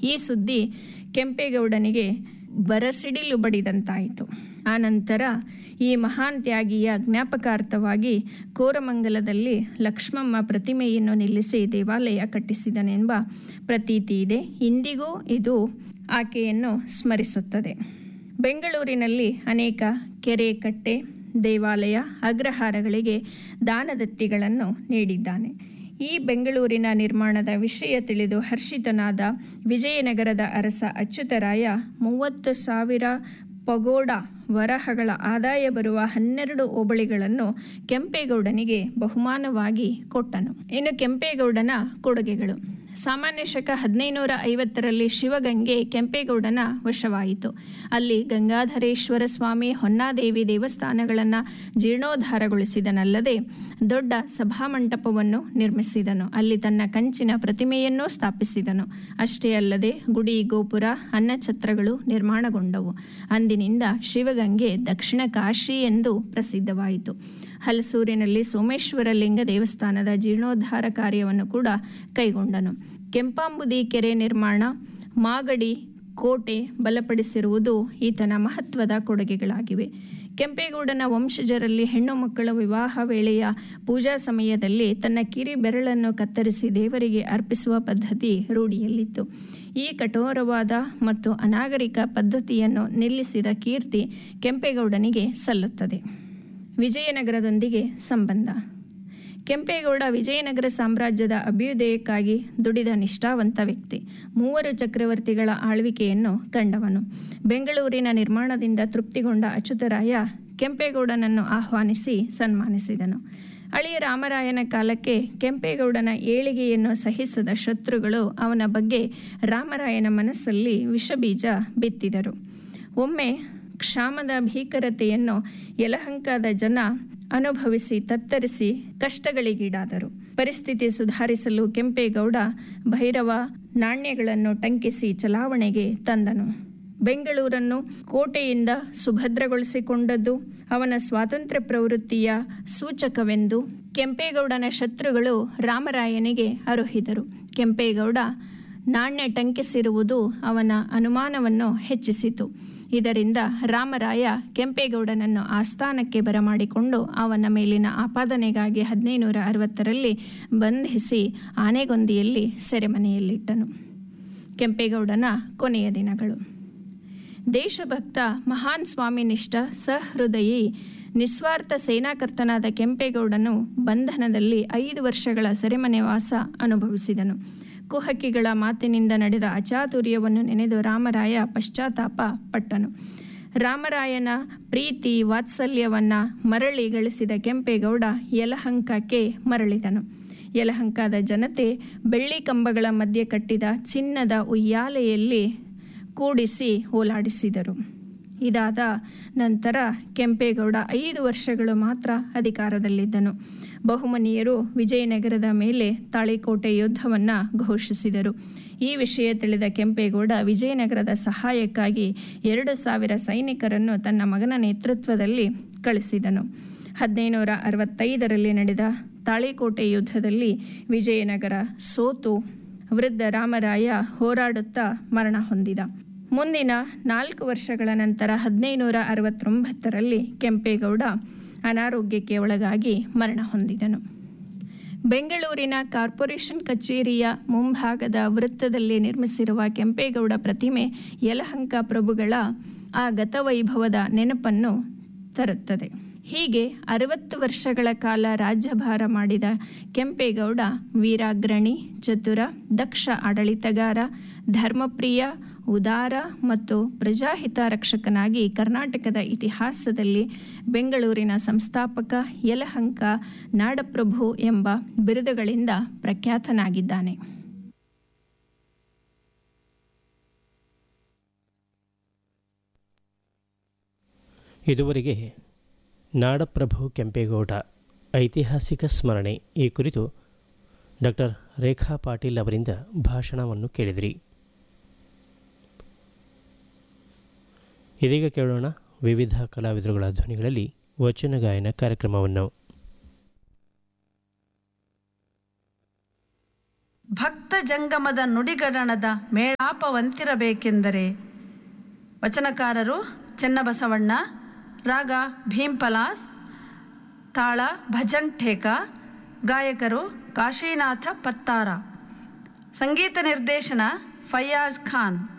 ಈ ಸುದ್ದಿ ಕೆಂಪೇಗೌಡನಿಗೆ ಬರಸಿಡಿಲು ಬಡಿದಂತಾಯಿತು ಆನಂತರ ಈ ಮಹಾನ್ ತ್ಯಾಗಿಯ ಜ್ಞಾಪಕಾರ್ಥವಾಗಿ ಕೋರಮಂಗಲದಲ್ಲಿ ಲಕ್ಷ್ಮಮ್ಮ ಪ್ರತಿಮೆಯನ್ನು ನಿಲ್ಲಿಸಿ ದೇವಾಲಯ ಕಟ್ಟಿಸಿದನೆಂಬ ಪ್ರತೀತಿ ಇದೆ ಇಂದಿಗೂ ಇದು ಆಕೆಯನ್ನು ಸ್ಮರಿಸುತ್ತದೆ ಬೆಂಗಳೂರಿನಲ್ಲಿ ಅನೇಕ ಕೆರೆ ಕಟ್ಟೆ ದೇವಾಲಯ ಅಗ್ರಹಾರಗಳಿಗೆ ದಾನದತ್ತಿಗಳನ್ನು ನೀಡಿದ್ದಾನೆ ಈ ಬೆಂಗಳೂರಿನ ನಿರ್ಮಾಣದ ವಿಷಯ ತಿಳಿದು ಹರ್ಷಿತನಾದ ವಿಜಯನಗರದ ಅರಸ ಅಚ್ಯುತರಾಯ ಮೂವತ್ತು ಸಾವಿರ ಪಗೋಡ ವರಹಗಳ ಆದಾಯ ಬರುವ ಹನ್ನೆರಡು ಹೋಬಳಿಗಳನ್ನು ಕೆಂಪೇಗೌಡನಿಗೆ ಬಹುಮಾನವಾಗಿ ಕೊಟ್ಟನು ಇನ್ನು ಕೆಂಪೇಗೌಡನ ಕೊಡುಗೆಗಳು ಸಾಮಾನ್ಯ ಶಕ ಹದಿನೈನೂರ ಐವತ್ತರಲ್ಲಿ ಶಿವಗಂಗೆ ಕೆಂಪೇಗೌಡನ ವಶವಾಯಿತು ಅಲ್ಲಿ ಗಂಗಾಧರೇಶ್ವರ ಸ್ವಾಮಿ ಹೊನ್ನಾದೇವಿ ದೇವಸ್ಥಾನಗಳನ್ನು ಜೀರ್ಣೋದ್ಧಾರಗೊಳಿಸಿದನಲ್ಲದೆ ದೊಡ್ಡ ಸಭಾಮಂಟಪವನ್ನು ನಿರ್ಮಿಸಿದನು ಅಲ್ಲಿ ತನ್ನ ಕಂಚಿನ ಪ್ರತಿಮೆಯನ್ನೂ ಸ್ಥಾಪಿಸಿದನು ಅಷ್ಟೇ ಅಲ್ಲದೆ ಗುಡಿ ಗೋಪುರ ಅನ್ನಛತ್ರಗಳು ನಿರ್ಮಾಣಗೊಂಡವು ಅಂದಿನಿಂದ ಶಿವಗಂಗೆ ದಕ್ಷಿಣ ಕಾಶಿ ಎಂದು ಪ್ರಸಿದ್ಧವಾಯಿತು ಹಲಸೂರಿನಲ್ಲಿ ಸೋಮೇಶ್ವರ ಲಿಂಗ ದೇವಸ್ಥಾನದ ಜೀರ್ಣೋದ್ಧಾರ ಕಾರ್ಯವನ್ನು ಕೂಡ ಕೈಗೊಂಡನು ಕೆಂಪಾಂಬುದಿ ಕೆರೆ ನಿರ್ಮಾಣ ಮಾಗಡಿ ಕೋಟೆ ಬಲಪಡಿಸಿರುವುದು ಈತನ ಮಹತ್ವದ ಕೊಡುಗೆಗಳಾಗಿವೆ ಕೆಂಪೇಗೌಡನ ವಂಶಜರಲ್ಲಿ ಹೆಣ್ಣು ಮಕ್ಕಳ ವಿವಾಹ ವೇಳೆಯ ಪೂಜಾ ಸಮಯದಲ್ಲಿ ತನ್ನ ಕಿರಿ ಬೆರಳನ್ನು ಕತ್ತರಿಸಿ ದೇವರಿಗೆ ಅರ್ಪಿಸುವ ಪದ್ಧತಿ ರೂಢಿಯಲ್ಲಿತ್ತು ಈ ಕಠೋರವಾದ ಮತ್ತು ಅನಾಗರಿಕ ಪದ್ಧತಿಯನ್ನು ನಿಲ್ಲಿಸಿದ ಕೀರ್ತಿ ಕೆಂಪೇಗೌಡನಿಗೆ ಸಲ್ಲುತ್ತದೆ ವಿಜಯನಗರದೊಂದಿಗೆ ಸಂಬಂಧ ಕೆಂಪೇಗೌಡ ವಿಜಯನಗರ ಸಾಮ್ರಾಜ್ಯದ ಅಭ್ಯುದಯಕ್ಕಾಗಿ ದುಡಿದ ನಿಷ್ಠಾವಂತ ವ್ಯಕ್ತಿ ಮೂವರು ಚಕ್ರವರ್ತಿಗಳ ಆಳ್ವಿಕೆಯನ್ನು ಕಂಡವನು ಬೆಂಗಳೂರಿನ ನಿರ್ಮಾಣದಿಂದ ತೃಪ್ತಿಗೊಂಡ ಅಚ್ಯುತರಾಯ ಕೆಂಪೇಗೌಡನನ್ನು ಆಹ್ವಾನಿಸಿ ಸನ್ಮಾನಿಸಿದನು ಅಳಿಯ ರಾಮರಾಯನ ಕಾಲಕ್ಕೆ ಕೆಂಪೇಗೌಡನ ಏಳಿಗೆಯನ್ನು ಸಹಿಸದ ಶತ್ರುಗಳು ಅವನ ಬಗ್ಗೆ ರಾಮರಾಯನ ಮನಸ್ಸಲ್ಲಿ ವಿಷಬೀಜ ಬಿತ್ತಿದರು ಒಮ್ಮೆ ಕ್ಷಾಮದ ಭೀಕರತೆಯನ್ನು ಯಲಹಂಕದ ಜನ ಅನುಭವಿಸಿ ತತ್ತರಿಸಿ ಕಷ್ಟಗಳಿಗೀಡಾದರು ಪರಿಸ್ಥಿತಿ ಸುಧಾರಿಸಲು ಕೆಂಪೇಗೌಡ ಭೈರವ ನಾಣ್ಯಗಳನ್ನು ಟಂಕಿಸಿ ಚಲಾವಣೆಗೆ ತಂದನು ಬೆಂಗಳೂರನ್ನು ಕೋಟೆಯಿಂದ ಸುಭದ್ರಗೊಳಿಸಿಕೊಂಡದ್ದು ಅವನ ಸ್ವಾತಂತ್ರ್ಯ ಪ್ರವೃತ್ತಿಯ ಸೂಚಕವೆಂದು ಕೆಂಪೇಗೌಡನ ಶತ್ರುಗಳು ರಾಮರಾಯನಿಗೆ ಅರುಹಿದರು ಕೆಂಪೇಗೌಡ ನಾಣ್ಯ ಟಂಕಿಸಿರುವುದು ಅವನ ಅನುಮಾನವನ್ನು ಹೆಚ್ಚಿಸಿತು ಇದರಿಂದ ರಾಮರಾಯ ಕೆಂಪೇಗೌಡನನ್ನು ಆಸ್ಥಾನಕ್ಕೆ ಬರಮಾಡಿಕೊಂಡು ಅವನ ಮೇಲಿನ ಆಪಾದನೆಗಾಗಿ ಹದಿನೈನೂರ ಅರವತ್ತರಲ್ಲಿ ಬಂಧಿಸಿ ಆನೆಗೊಂದಿಯಲ್ಲಿ ಸೆರೆಮನೆಯಲ್ಲಿಟ್ಟನು ಕೆಂಪೇಗೌಡನ ಕೊನೆಯ ದಿನಗಳು ದೇಶಭಕ್ತ ಮಹಾನ್ ಸ್ವಾಮಿನಿಷ್ಠ ಸಹೃದಯಿ ನಿಸ್ವಾರ್ಥ ಸೇನಾಕರ್ತನಾದ ಕೆಂಪೇಗೌಡನು ಬಂಧನದಲ್ಲಿ ಐದು ವರ್ಷಗಳ ಸೆರೆಮನೆ ವಾಸ ಅನುಭವಿಸಿದನು ಕುಹಕಿಗಳ ಮಾತಿನಿಂದ ನಡೆದ ಅಚಾತುರ್ಯವನ್ನು ನೆನೆದು ರಾಮರಾಯ ಪಶ್ಚಾತ್ತಾಪ ಪಟ್ಟನು ರಾಮರಾಯನ ಪ್ರೀತಿ ವಾತ್ಸಲ್ಯವನ್ನು ಮರಳಿ ಗಳಿಸಿದ ಕೆಂಪೇಗೌಡ ಯಲಹಂಕಕ್ಕೆ ಮರಳಿದನು ಯಲಹಂಕದ ಜನತೆ ಬೆಳ್ಳಿ ಕಂಬಗಳ ಮಧ್ಯೆ ಕಟ್ಟಿದ ಚಿನ್ನದ ಉಯ್ಯಾಲೆಯಲ್ಲಿ ಕೂಡಿಸಿ ಓಲಾಡಿಸಿದರು ಇದಾದ ನಂತರ ಕೆಂಪೇಗೌಡ ಐದು ವರ್ಷಗಳು ಮಾತ್ರ ಅಧಿಕಾರದಲ್ಲಿದ್ದನು ಬಹುಮನಿಯರು ವಿಜಯನಗರದ ಮೇಲೆ ತಾಳಿಕೋಟೆ ಯುದ್ಧವನ್ನು ಘೋಷಿಸಿದರು ಈ ವಿಷಯ ತಿಳಿದ ಕೆಂಪೇಗೌಡ ವಿಜಯನಗರದ ಸಹಾಯಕ್ಕಾಗಿ ಎರಡು ಸಾವಿರ ಸೈನಿಕರನ್ನು ತನ್ನ ಮಗನ ನೇತೃತ್ವದಲ್ಲಿ ಕಳಿಸಿದನು ಹದಿನೈನೂರ ಅರವತ್ತೈದರಲ್ಲಿ ನಡೆದ ತಾಳಿಕೋಟೆ ಯುದ್ಧದಲ್ಲಿ ವಿಜಯನಗರ ಸೋತು ವೃದ್ಧ ರಾಮರಾಯ ಹೋರಾಡುತ್ತಾ ಮರಣ ಹೊಂದಿದ ಮುಂದಿನ ನಾಲ್ಕು ವರ್ಷಗಳ ನಂತರ ಹದಿನೈನೂರ ಅರವತ್ತೊಂಬತ್ತರಲ್ಲಿ ಕೆಂಪೇಗೌಡ ಅನಾರೋಗ್ಯಕ್ಕೆ ಒಳಗಾಗಿ ಮರಣ ಹೊಂದಿದನು ಬೆಂಗಳೂರಿನ ಕಾರ್ಪೊರೇಷನ್ ಕಚೇರಿಯ ಮುಂಭಾಗದ ವೃತ್ತದಲ್ಲಿ ನಿರ್ಮಿಸಿರುವ ಕೆಂಪೇಗೌಡ ಪ್ರತಿಮೆ ಯಲಹಂಕ ಪ್ರಭುಗಳ ಆ ಗತವೈಭವದ ನೆನಪನ್ನು ತರುತ್ತದೆ ಹೀಗೆ ಅರವತ್ತು ವರ್ಷಗಳ ಕಾಲ ರಾಜ್ಯಭಾರ ಮಾಡಿದ ಕೆಂಪೇಗೌಡ ವೀರಾಗ್ರಣಿ ಚತುರ ದಕ್ಷ ಆಡಳಿತಗಾರ ಧರ್ಮಪ್ರಿಯ ಉದಾರ ಮತ್ತು ಪ್ರಜಾಹಿತ ರಕ್ಷಕನಾಗಿ ಕರ್ನಾಟಕದ ಇತಿಹಾಸದಲ್ಲಿ ಬೆಂಗಳೂರಿನ ಸಂಸ್ಥಾಪಕ ಯಲಹಂಕ ನಾಡಪ್ರಭು ಎಂಬ ಬಿರುದುಗಳಿಂದ ಪ್ರಖ್ಯಾತನಾಗಿದ್ದಾನೆ ಇದುವರೆಗೆ ನಾಡಪ್ರಭು ಕೆಂಪೇಗೌಡ ಐತಿಹಾಸಿಕ ಸ್ಮರಣೆ ಈ ಕುರಿತು ಡಾಕ್ಟರ್ ರೇಖಾ ಪಾಟೀಲ್ ಅವರಿಂದ ಭಾಷಣವನ್ನು ಕೇಳಿದಿರಿ ಇದೀಗ ಕೇಳೋಣ ವಿವಿಧ ಕಲಾವಿದರುಗಳ ಧ್ವನಿಗಳಲ್ಲಿ ವಚನ ಗಾಯನ ಕಾರ್ಯಕ್ರಮವನ್ನು ಭಕ್ತ ಜಂಗಮದ ನುಡಿಗಡಣದ ಮೇಳಾಪವಂತಿರಬೇಕೆಂದರೆ ವಚನಕಾರರು ಚೆನ್ನಬಸವಣ್ಣ ರಾಗ ಭೀಂಪಲಾಸ್ ತಾಳ ಭಜನ್ ಠೇಕ ಗಾಯಕರು ಕಾಶಿನಾಥ ಪತ್ತಾರ ಸಂಗೀತ ನಿರ್ದೇಶನ ಫಯ್ಯಾಜ್ ಖಾನ್